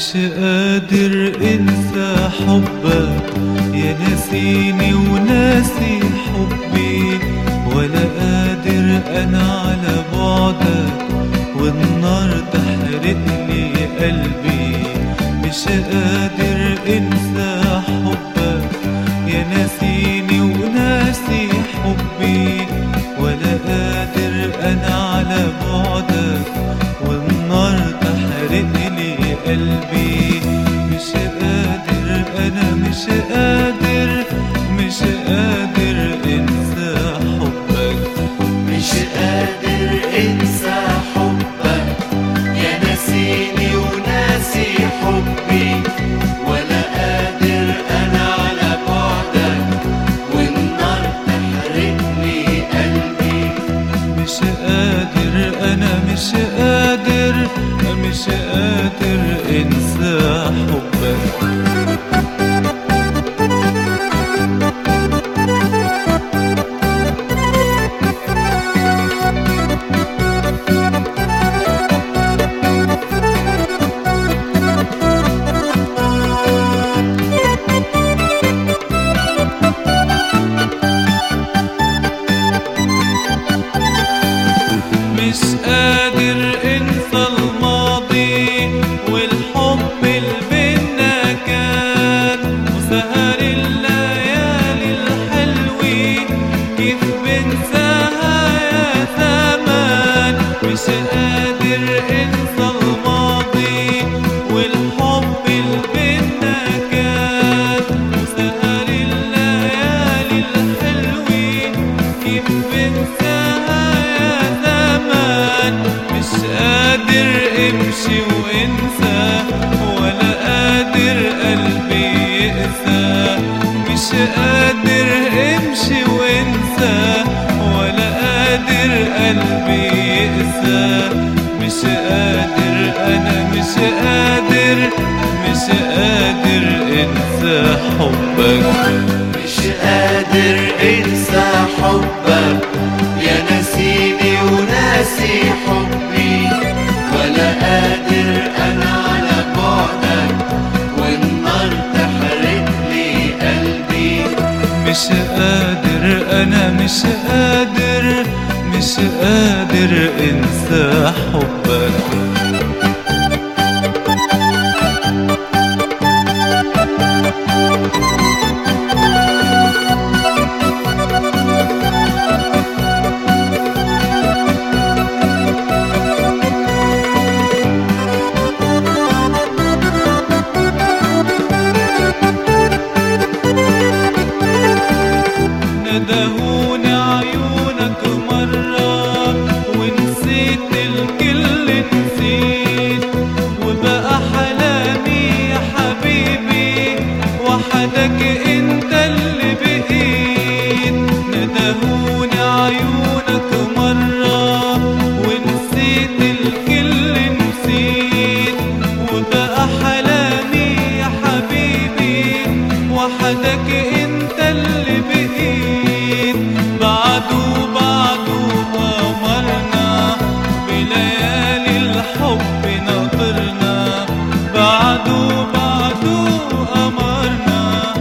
مش قادر انسى حبك يا ناسيني وناسي حبي ولا قادر انا على بعدك والنار تحرق لي قلبي مش قادر انسى حبك يا ناسيني وناسي حبي ولا قادر انا على بعدك والنار تحرق لي قلبي مش قادر انا مش قادر مش قادر انسى حبك مش قادر انسى حبك يا ناسيني وناسي حبي ولا قادر انا على بعدك والنار تحرقني قلبي مش قادر انا مش قادر مش قادر انسى حبك مش قادر انسى الماضي والحب اللي بينا كان وسهر الليالي الحلوة كيف بنساها يا زمان مش قادر انسى الماضي والحب اللي بينا كان وسهر الليالي الحلوة كيف بنساها يا زمان مش قادر امشي وانسى ولا قادر قلبي يقسى مش قادر امشي وانسى ولا قادر قلبي يقسى مش قادر انا مش قادر مش قادر انسى حبك مش قادر انسى حبك يا ناسيني وناسي حبي ولا قادر انا على بعدك والنار تحرق لي قلبي مش قادر انا مش قادر مش قادر انسى حبك ندهوني عيونك مرة ونسيت الكل نسيت وبقى حلامي يا حبيبي وحدك انت اللي بقيت ندهوني عيونك مرة ونسيت الكل نسيت وبقى حلامي يا حبيبي وحدك انت اللي بقيت بعده بعده قمرنا بليالي الحب ناطرنا بعده بعده قمرنا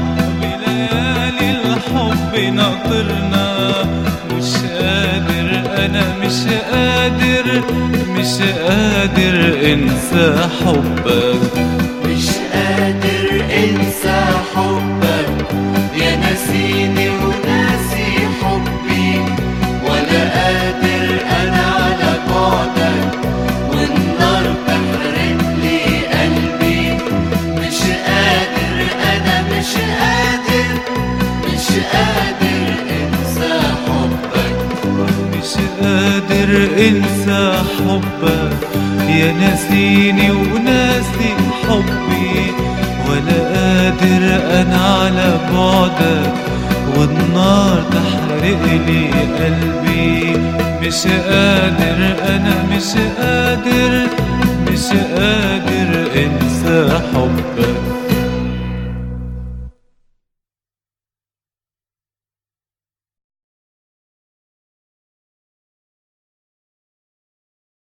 بليالي الحب ناطرنا مش قادر انا مش قادر مش قادر انسى حبك مش قادر انسى حبك يا ناسيني وناسي حبي ولا قادر انا على بعدك والنار تحرق لي قلبي مش قادر انا مش قادر مش قادر انسى حبك مش قادر انسى حبك يا ناسيني وناسي حبي ولا قادر انا على بعدك والنار تحرق لي قلبي مش قادر انا مش قادر مش قادر انسى حبك